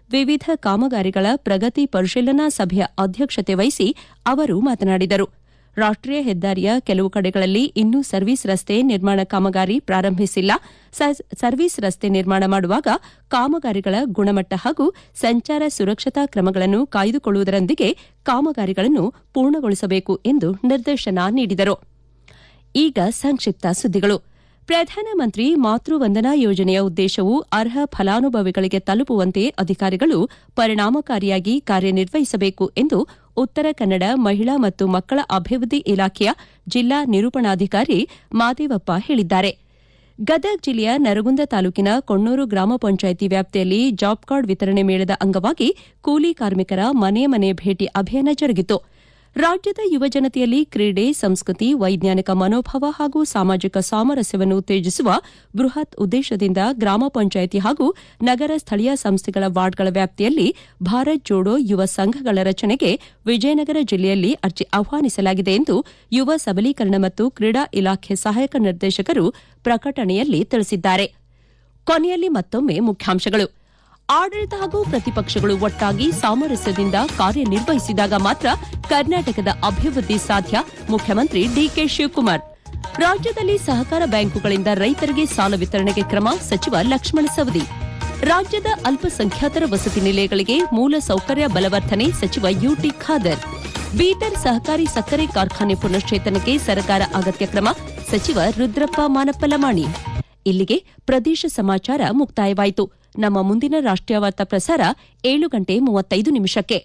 ವಿವಿಧ ಕಾಮಗಾರಿಗಳ ಪ್ರಗತಿ ಪರಿಶೀಲನಾ ಸಭೆಯ ಅಧ್ಯಕ್ಷತೆ ವಹಿಸಿ ಅವರು ಮಾತನಾಡಿದರು ರಾಷ್ಟೀಯ ಹೆದ್ದಾರಿಯ ಕೆಲವು ಕಡೆಗಳಲ್ಲಿ ಇನ್ನೂ ಸರ್ವಿಸ್ ರಸ್ತೆ ನಿರ್ಮಾಣ ಕಾಮಗಾರಿ ಪ್ರಾರಂಭಿಸಿಲ್ಲ ಸರ್ವಿಸ್ ರಸ್ತೆ ನಿರ್ಮಾಣ ಮಾಡುವಾಗ ಕಾಮಗಾರಿಗಳ ಗುಣಮಟ್ಟ ಹಾಗೂ ಸಂಚಾರ ಸುರಕ್ಷತಾ ಕ್ರಮಗಳನ್ನು ಕಾಯ್ದುಕೊಳ್ಳುವುದರೊಂದಿಗೆ ಕಾಮಗಾರಿಗಳನ್ನು ಪೂರ್ಣಗೊಳಿಸಬೇಕು ಎಂದು ನಿರ್ದೇಶನ ನೀಡಿದರು ಈಗ ಸಂಕ್ಷಿಪ್ತ ಸುದ್ದಿಗಳು ಪ್ರಧಾನಮಂತ್ರಿ ಮಾತೃ ವಂದನಾ ಯೋಜನೆಯ ಉದ್ದೇಶವು ಅರ್ಹ ಫಲಾನುಭವಿಗಳಿಗೆ ತಲುಪುವಂತೆ ಅಧಿಕಾರಿಗಳು ಪರಿಣಾಮಕಾರಿಯಾಗಿ ಕಾರ್ಯನಿರ್ವಹಿಸಬೇಕು ಎಂದು ಉತ್ತರ ಕನ್ನಡ ಮಹಿಳಾ ಮತ್ತು ಮಕ್ಕಳ ಅಭಿವೃದ್ಧಿ ಇಲಾಖೆಯ ಜಿಲ್ಲಾ ನಿರೂಪಣಾಧಿಕಾರಿ ಮಾದೇವಪ್ಪ ಹೇಳಿದ್ದಾರೆ ಗದಗ ಜಿಲ್ಲೆಯ ನರಗುಂದ ತಾಲೂಕಿನ ಕೊಣ್ಣೂರು ಗ್ರಾಮ ಪಂಚಾಯಿತಿ ವ್ಯಾಪ್ತಿಯಲ್ಲಿ ಜಾಬ್ ಕಾರ್ಡ್ ವಿತರಣೆ ಮೇಳದ ಅಂಗವಾಗಿ ಕೂಲಿ ಕಾರ್ಮಿಕರ ಮನೆ ಮನೆ ಭೇಟಿ ಅಭಿಯಾನ ಜರುಗಿತು ರಾಜ್ಯದ ಯುವಜನತೆಯಲ್ಲಿ ಕ್ರೀಡೆ ಸಂಸ್ಕೃತಿ ವೈಜ್ಞಾನಿಕ ಮನೋಭಾವ ಹಾಗೂ ಸಾಮಾಜಿಕ ಸಾಮರಸ್ಯವನ್ನು ಉತ್ತೇಜಿಸುವ ಬೃಹತ್ ಉದ್ದೇಶದಿಂದ ಗ್ರಾಮ ಪಂಚಾಯಿತಿ ಹಾಗೂ ನಗರ ಸ್ಥಳೀಯ ಸಂಸ್ಥೆಗಳ ವಾರ್ಡ್ಗಳ ವ್ಯಾಪ್ತಿಯಲ್ಲಿ ಭಾರತ್ ಜೋಡೋ ಯುವ ಸಂಘಗಳ ರಚನೆಗೆ ವಿಜಯನಗರ ಜಿಲ್ಲೆಯಲ್ಲಿ ಅರ್ಜಿ ಆಹ್ವಾನಿಸಲಾಗಿದೆ ಎಂದು ಯುವ ಸಬಲೀಕರಣ ಮತ್ತು ಕ್ರೀಡಾ ಇಲಾಖೆ ಸಹಾಯಕ ನಿರ್ದೇಶಕರು ಪ್ರಕಟಣೆಯಲ್ಲಿ ತಿಳಿಸಿದ್ದಾರೆ ಕೊನೆಯಲ್ಲಿ ಮತ್ತೊಮ್ಮೆ ಮುಖ್ಯಾಂಶಗಳು ಆಡಳಿತ ಹಾಗೂ ಪ್ರತಿಪಕ್ಷಗಳು ಒಟ್ಟಾಗಿ ಸಾಮರಸ್ಯದಿಂದ ಕಾರ್ಯನಿರ್ವಹಿಸಿದಾಗ ಮಾತ್ರ ಕರ್ನಾಟಕದ ಅಭಿವೃದ್ಧಿ ಸಾಧ್ಯ ಮುಖ್ಯಮಂತ್ರಿ ಡಿಕೆ ಶಿವಕುಮಾರ್ ರಾಜ್ಯದಲ್ಲಿ ಸಹಕಾರ ಬ್ಯಾಂಕುಗಳಿಂದ ರೈತರಿಗೆ ಸಾಲ ವಿತರಣೆಗೆ ಕ್ರಮ ಸಚಿವ ಲಕ್ಷ್ಮಣ ಸವದಿ ರಾಜ್ಯದ ಅಲ್ಪಸಂಖ್ಯಾತರ ವಸತಿ ನಿಲಯಗಳಿಗೆ ಮೂಲ ಸೌಕರ್ಯ ಬಲವರ್ಧನೆ ಸಚಿವ ಯುಟಿ ಖಾದರ್ ಬೀದರ್ ಸಹಕಾರಿ ಸಕ್ಕರೆ ಕಾರ್ಖಾನೆ ಪುನಶ್ಚೇತನಕ್ಕೆ ಸರ್ಕಾರ ಅಗತ್ಯ ಕ್ರಮ ಸಚಿವ ರುದ್ರಪ್ಪ ಮಾನಪ್ಪಲಮಾಣಿ ಇಲ್ಲಿಗೆ ಪ್ರದೇಶ ಸಮಾಚಾರ ಮುಕ್ತಾಯವಾಯಿತು ನಮ್ಮ ಮುಂದಿನ ರಾಷ್ಟ್ರೀಯ ವಾರ್ತಾ ಪ್ರಸಾರ ಏಳು ಗಂಟೆ ಮೂವತ್ತೈದು ನಿಮಿಷಕ್ಕೆ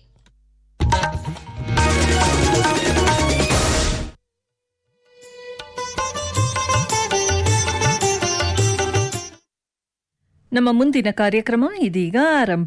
ನಮ್ಮ ಮುಂದಿನ ಕಾರ್ಯಕ್ರಮ ಇದೀಗ ಆರಂಭ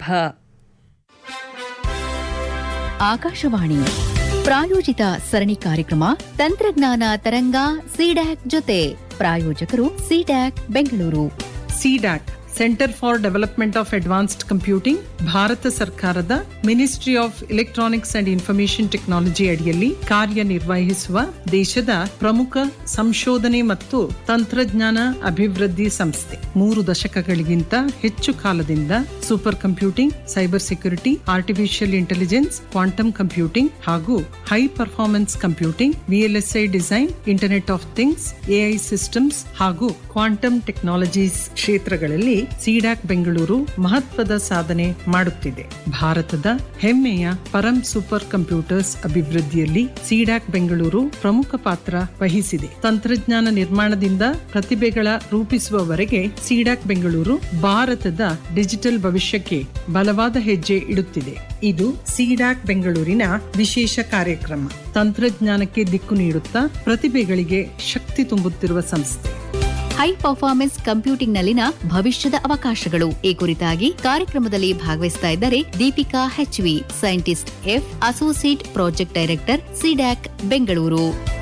ಆಕಾಶವಾಣಿ ಪ್ರಾಯೋಜಿತ ಸರಣಿ ಕಾರ್ಯಕ್ರಮ ತಂತ್ರಜ್ಞಾನ ತರಂಗ ಸಿಡ್ಯಾಕ್ ಜೊತೆ ಪ್ರಾಯೋಜಕರು CDAC Bengaluru CDAC centre for development of advanced computing ಭಾರತ ಸರ್ಕಾರದ ministry of electronics and information technology ಅಡಿಯಲ್ಲಿ ಕಾರ್ಯನಿರ್ವಹಿಸುವ ದೇಶದ ಪ್ರಮುಖ ಸಂಶೋಧನೆ ಮತ್ತು ತಂತ್ರಜ್ಞಾನ ಅಭಿವೃದ್ಧಿ ಸಂಸ್ಥೆ ಮೂರು ದಶಕಗಳಿಗಿಂತ ಹೆಚ್ಚು ಕಾಲದಿಂದ super computing cyber security artificial intelligence quantum computing ಹಾಗೂ high performance computing VLSI design internet of things AI systems ಹಾಗೂ ಕ್ವಾಂಟಮ್ ಟೆಕ್ನಾಲಜೀಸ್ ಕ್ಷೇತ್ರಗಳಲ್ಲಿ ಸಿಡಾಕ್ ಬೆಂಗಳೂರು ಮಹತ್ವದ ಸಾಧನೆ ಮಾಡುತ್ತಿದೆ ಭಾರತದ ಹೆಮ್ಮೆಯ ಪರಂ ಸೂಪರ್ ಕಂಪ್ಯೂಟರ್ಸ್ ಅಭಿವೃದ್ಧಿಯಲ್ಲಿ ಸಿಡಾಕ್ ಬೆಂಗಳೂರು ಪ್ರಮುಖ ಪಾತ್ರ ವಹಿಸಿದೆ ತಂತ್ರಜ್ಞಾನ ನಿರ್ಮಾಣದಿಂದ ಪ್ರತಿಭೆಗಳ ರೂಪಿಸುವವರೆಗೆ ಸಿಡಾಕ್ ಬೆಂಗಳೂರು ಭಾರತದ ಡಿಜಿಟಲ್ ಭವಿಷ್ಯಕ್ಕೆ ಬಲವಾದ ಹೆಜ್ಜೆ ಇಡುತ್ತಿದೆ ಇದು ಸಿಡಾಕ್ ಬೆಂಗಳೂರಿನ ವಿಶೇಷ ಕಾರ್ಯಕ್ರಮ ತಂತ್ರಜ್ಞಾನಕ್ಕೆ ದಿಕ್ಕು ನೀಡುತ್ತಾ ಪ್ರತಿಭೆಗಳಿಗೆ ಶಕ್ತಿ ತುಂಬುತ್ತಿರುವ ಸಂಸ್ಥೆ ಹೈ ಪರ್ಫಾರ್ಮೆನ್ಸ್ ಕಂಪ್ಯೂಟಿಂಗ್ನಲ್ಲಿನ ಭವಿಷ್ಯದ ಅವಕಾಶಗಳು ಈ ಕುರಿತಾಗಿ ಕಾರ್ಯಕ್ರಮದಲ್ಲಿ ಭಾಗವಹಿಸ್ತಾ ಇದ್ದಾರೆ Deepika HV scientist F associate project director CDAC Bengaluru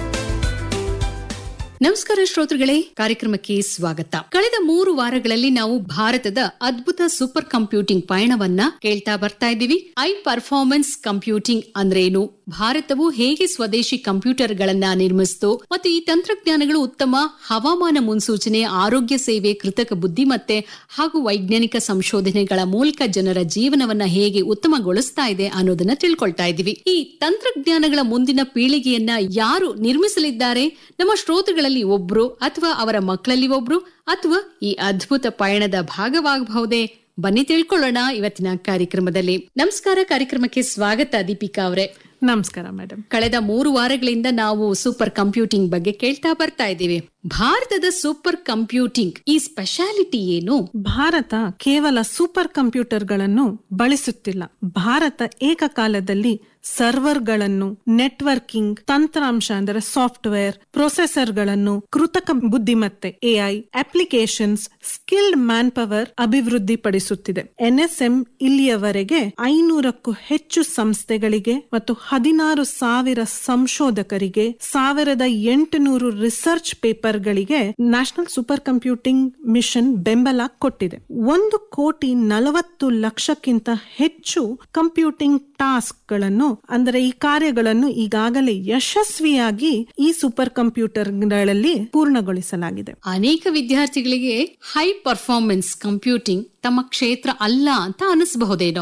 ನಮಸ್ಕಾರ ಶ್ರೋತೃಗಳೇ ಕಾರ್ಯಕ್ರಮಕ್ಕೆ ಸ್ವಾಗತ ಕಳೆದ ಮೂರು ವಾರಗಳಲ್ಲಿ ನಾವು ಭಾರತದ ಅದ್ಭುತ ಸೂಪರ್ ಕಂಪ್ಯೂಟಿಂಗ್ ಪಯಣವನ್ನ ಕೇಳ್ತಾ ಬರ್ತಾ ಇದ್ದೀವಿ ಐ ಪರ್ಫಾರ್ಮೆನ್ಸ್ ಕಂಪ್ಯೂಟಿಂಗ್ ಅಂದ್ರೇನು ಭಾರತವು ಹೇಗೆ ಸ್ವದೇಶಿ ಕಂಪ್ಯೂಟರ್ಗಳನ್ನ ನಿರ್ಮಿಸಿತು ಮತ್ತು ಈ ತಂತ್ರಜ್ಞಾನಗಳು ಉತ್ತಮ ಹವಾಮಾನ ಮುನ್ಸೂಚನೆ ಆರೋಗ್ಯ ಸೇವೆ ಕೃತಕ ಬುದ್ಧಿಮತ್ತೆ ಹಾಗೂ ವೈಜ್ಞಾನಿಕ ಸಂಶೋಧನೆಗಳ ಮೂಲಕ ಜನರ ಜೀವನವನ್ನ ಹೇಗೆ ಉತ್ತಮಗೊಳಿಸ್ತಾ ಇದೆ ಅನ್ನೋದನ್ನ ತಿಳ್ಕೊಳ್ತಾ ಇದ್ದೀವಿ ಈ ತಂತ್ರಜ್ಞಾನಗಳ ಮುಂದಿನ ಪೀಳಿಗೆಯನ್ನ ಯಾರು ನಿರ್ಮಿಸಲಿದ್ದಾರೆ ನಮ್ಮ ಶ್ರೋತೃಗಳಲ್ಲಿ ಒಬ್ರು ಅಥವಾ ಅವರ ಮಕ್ಕಳಲ್ಲಿ ಒಬ್ರು ಅಥವಾ ಈ ಅದ್ಭುತ ಪಯಣದ ಭಾಗವಾಗಬಹುದೇ ಬನ್ನಿ ತಿಳ್ಕೊಳ್ಳೋಣ ಇವತ್ತಿನ ಕಾರ್ಯಕ್ರಮದಲ್ಲಿ ನಮಸ್ಕಾರ ಕಾರ್ಯಕ್ರಮಕ್ಕೆ ಸ್ವಾಗತ ದೀಪಿಕಾ ಅವರೇ ನಮಸ್ಕಾರ ಮೇಡಮ್ ಕಳೆದ ಮೂರು ವಾರಗಳಿಂದ ನಾವು ಸೂಪರ್ ಕಂಪ್ಯೂಟಿಂಗ್ ಬಗ್ಗೆ ಕೇಳ್ತಾ ಬರ್ತಾ ಇದ್ದೀವಿ ಭಾರತದ ಸೂಪರ್ ಕಂಪ್ಯೂಟಿಂಗ್ ಈ ಸ್ಪೆಷಾಲಿಟಿ ಏನು ಭಾರತ ಕೇವಲ ಸೂಪರ್ ಕಂಪ್ಯೂಟರ್ಗಳನ್ನು ಬಳಸುತ್ತಿಲ್ಲ ಭಾರತ ಏಕಕಾಲದಲ್ಲಿ ಸರ್ವರ್ಗಳನ್ನು ನೆಟ್ವರ್ಕಿಂಗ್ ತಂತ್ರಾಂಶ ಅಂದರೆ ಸಾಫ್ಟ್ವೇರ್ ಪ್ರೊಸೆಸರ್ಗಳನ್ನು ಕೃತಕ ಬುದ್ಧಿಮತ್ತೆ AI applications skilled man power ಅಭಿವೃದ್ಧಿಪಡಿಸುತ್ತಿದೆ ಎನ್ಎಸ್ಎಂ ಇಲ್ಲಿಯವರೆಗೆ ಐನೂರಕ್ಕೂ ಹೆಚ್ಚು ಸಂಸ್ಥೆಗಳಿಗೆ ಮತ್ತು ಹದಿನಾರು ಸಾವಿರ ಸಂಶೋಧಕರಿಗೆ ಸಾವಿರದ ಎಂಟುನೂರು ರಿಸರ್ಚ್ ಪೇಪರ್ಗಳಿಗೆ ನ್ಯಾಷನಲ್ ಸೂಪರ್ ಕಂಪ್ಯೂಟಿಂಗ್ ಮಿಷನ್ ಬೆಂಬಲ ಕೊಟ್ಟಿದೆ ಒಂದು ಕೋಟಿ ನಲವತ್ತು ಲಕ್ಷಕ್ಕಿಂತ ಹೆಚ್ಚು ಕಂಪ್ಯೂಟಿಂಗ್ ಟಾಸ್ಕ್ ಗಳನ್ನು ಅಂದರೆ ಈ ಕಾರ್ಯಗಳನ್ನು ಈಗಾಗಲೇ ಯಶಸ್ವಿಯಾಗಿ ಈ ಸೂಪರ್ ಕಂಪ್ಯೂಟರ್ಗಳಲ್ಲಿ ಪೂರ್ಣಗೊಳಿಸಲಾಗಿದೆ ಅನೇಕ ವಿದ್ಯಾರ್ಥಿಗಳಿಗೆ ಹೈ ಪರ್ಫಾರ್ಮೆನ್ಸ್ ಕಂಪ್ಯೂಟಿಂಗ್ ತಮ್ಮ ಕ್ಷೇತ್ರ ಅಲ್ಲ ಅಂತ ಅನಿಸಬಹುದೇನೋ